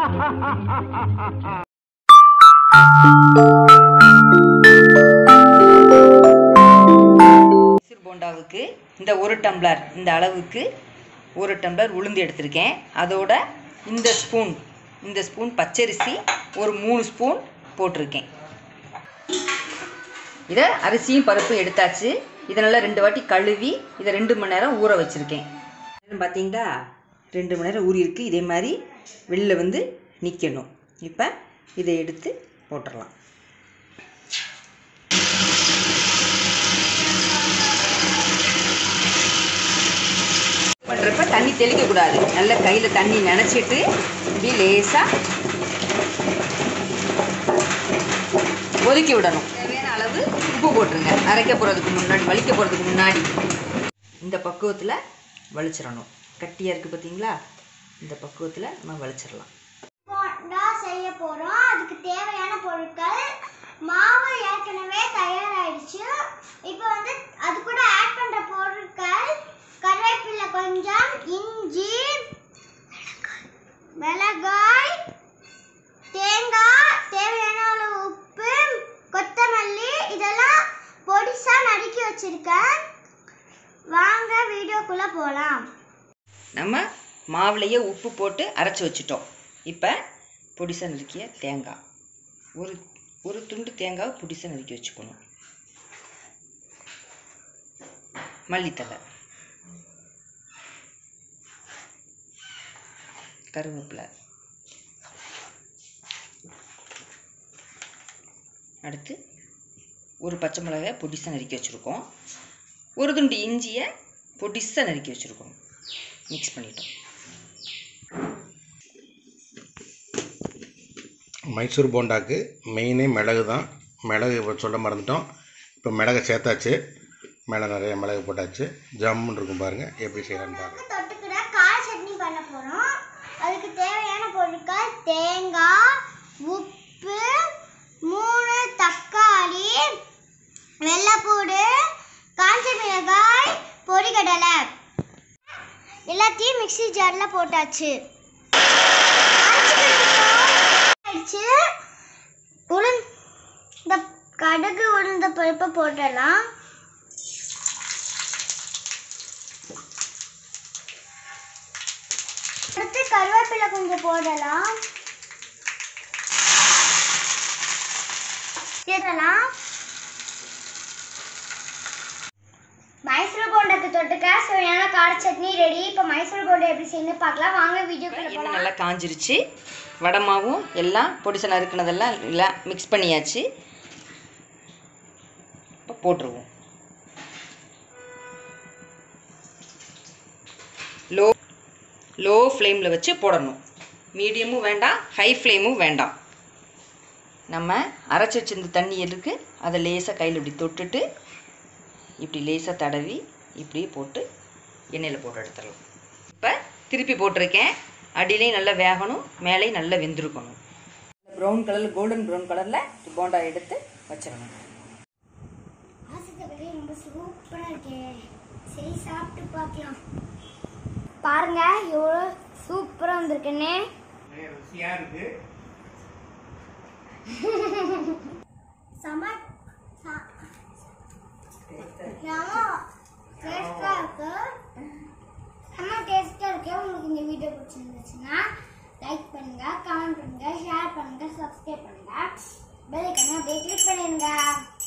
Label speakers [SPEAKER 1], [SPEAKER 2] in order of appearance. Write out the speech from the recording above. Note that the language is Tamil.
[SPEAKER 1] மைசூர் போண்டாவுக்கு இந்த ஒரு டம்ளர் இந்த அளவுக்கு ஒரு டம்ளர் உளுந்து எடுத்திருக்கேன் அதோட இந்த ஸ்பூன் இந்த ஸ்பூன் பச்சரிசி ஒரு மூணு ஸ்பூன் போட்டிருக்கேன் இதை அரிசியும் பருப்பும் எடுத்தாச்சு இதை நல்லா ரெண்டு வாட்டி கழுவி இதை ரெண்டு மணி நேரம் ஊற வச்சுருக்கேன் பார்த்தீங்களா ரெண்டு மணி நேரம் ஊறியிருக்கு இதே மாதிரி வெளில வந்து நிற்கணும் இப்போ இதை எடுத்து போட்டுடலாம் பண்ணுறப்ப தண்ணி தெளிக்கக்கூடாது நல்ல கையில் தண்ணி நினச்சிட்டு இப்படி லேசாக ஒதுக்கி விடணும் தேவையான அளவு உப்பு போட்டுருங்க அரைக்க போகிறதுக்கு முன்னாடி வலிக்க போகிறதுக்கு முன்னாடி இந்த பக்குவத்தில் வலிச்சிடணும் கட்டியாக இருக்குது பார்த்தீங்களா இந்த பக்குவத்தில் நம்ம வலிச்சிடலாம்
[SPEAKER 2] போண்டா செய்ய போறோம் அதுக்கு தேவையான பொருட்கள் மாவு ஏற்கனவே தயாராயிடுச்சு இப்போ வந்து அது கூட ஆட் பண்ற பொருட்கள் கருவேப்பிலை கொஞ்சம் இஞ்சி மிளகாய் தேங்காய் தேவையான அளவு உப்பு கொத்தமல்லி இதெல்லாம் பொடிசா நறுக்கி வச்சிருக்கேன் வாங்க வீடியோக்குள்ள போலாம்
[SPEAKER 1] நம்ம மாவுலையே உப்பு போட்டு அரைச்சி வச்சுட்டோம் இப்போ பொடிசை நறுக்கிய தேங்காய் ஒரு ஒரு துண்டு தேங்காய் பொடிசை நறுக்கி வச்சுக்கணும் மல்லித்தலை கருவேப்பிலை அடுத்து ஒரு பச்சை மிளகாய் பொடிசை நறுக்கி வச்சுருக்கோம் ஒரு துண்டு இஞ்சியை பொடிசை நறுக்கி வச்சுருக்கோம் மிக்ஸ் பண்ணிட்டோம்
[SPEAKER 3] மைசூர் போண்டாக்கு மெயினே மிளகு தான் மிளகு இப்போ சொல்ல மறந்துட்டோம் இப்போ மிளகை சேர்த்தாச்சு மேலே நிறைய மிளகு போட்டாச்சு ஜம்முன்னு இருக்கும் பாருங்கள் எப்படி செய்யலான்னு பாருங்கள்
[SPEAKER 2] தொட்டுக்கிற கார சட்னி பண்ண போறோம் அதுக்கு தேவையான பொருட்கள் தேங்காய் உப்பு மூணு தக்காளி வெள்ளைப்பூடு காஞ்ச மிளகாய் பொரிகடலை எல்லாத்தையும் மிக்ஸி ஜாரில் போட்டாச்சு ஆயிடுச்சு உளுந் இந்த கடுகு உளுந்த பருப்பை போட்டுடலாம் அடுத்து கருவேப்பிலை கொஞ்சம் போடலாம் இதெல்லாம் மைசூர் போண்டாக்கு தொட்டுக்க சுவையான கார சட்னி ரெடி இப்போ மைசூர் போண்டா எப்படி செய்யணும் பார்க்கலாம் வாங்க வீடியோக்குள்ள
[SPEAKER 1] எண்ணெய்
[SPEAKER 2] போகலாம்
[SPEAKER 1] நல்லா காஞ்சிருச்சு வடமாவும் எல்லாம் பொடிசை நறுக்குனதெல்லாம் எல்லாம் மிக்ஸ் பண்ணியாச்சு இப்போ போட்டுருவோம் லோ லோ ஃப்ளேமில் வச்சு போடணும் மீடியமும் வேண்டாம் ஹை ஃப்ளேமும் வேண்டாம் நம்ம அரைச்சி வச்சிருந்த தண்ணி இருக்கு அதை லேசாக கையில் இப்படி தொட்டுட்டு இப்படி லேசாக தடவி இப்படியே போட்டு எண்ணெயில் போட்டு எடுத்துடலாம் இப்போ திருப்பி போட்டிருக்கேன் அடியிலையும் நல்லா வேகணும் மேலேயும் நல்லா வெந்திருக்கணும் ப்ரௌன் கலரில் கோல்டன் ப்ரௌன் கலரில் போண்டா எடுத்து வச்சிடணும்
[SPEAKER 2] வாசத்துக்கு ரொம்ப சூப்பராக இருக்கே சரி சாப்பிட்டு பார்க்கலாம் பாருங்க எவ்வளோ சூப்பராக வந்திருக்குன்னு செம சா- செம டேஸ்டாக இருக்கு செம்ம டேஸ்டாக இருக்கு உங்களுக்கு இந்த வீடியோ பிடிச்சிருந்துச்சுன்னா லைக் பண்ணுங்க கமெண்ட் பண்ணுங்க ஷேர் பண்ணுங்க சப்ஸ்கிரைப் பண்ணுங்க பெல் ஐக்கனை அப்படியே கிளிக் பண்ணிடுங்க